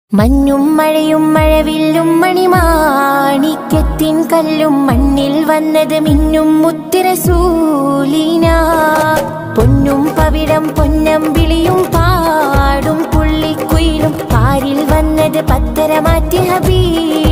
മഞ്ഞും മഴയും മഴവില്ലും മണിമാണിക്യത്തിൻ കല്ലും മണ്ണിൽ വന്നത് മിന്നും മുത്തിരസൂലിന പൊന്നും പവിഴം പൊന്നം വിളിയും പാടും പുള്ളിക്കുയിലും പാരിൽ വന്നത് പത്തര മാറ്റി ഹബീബിന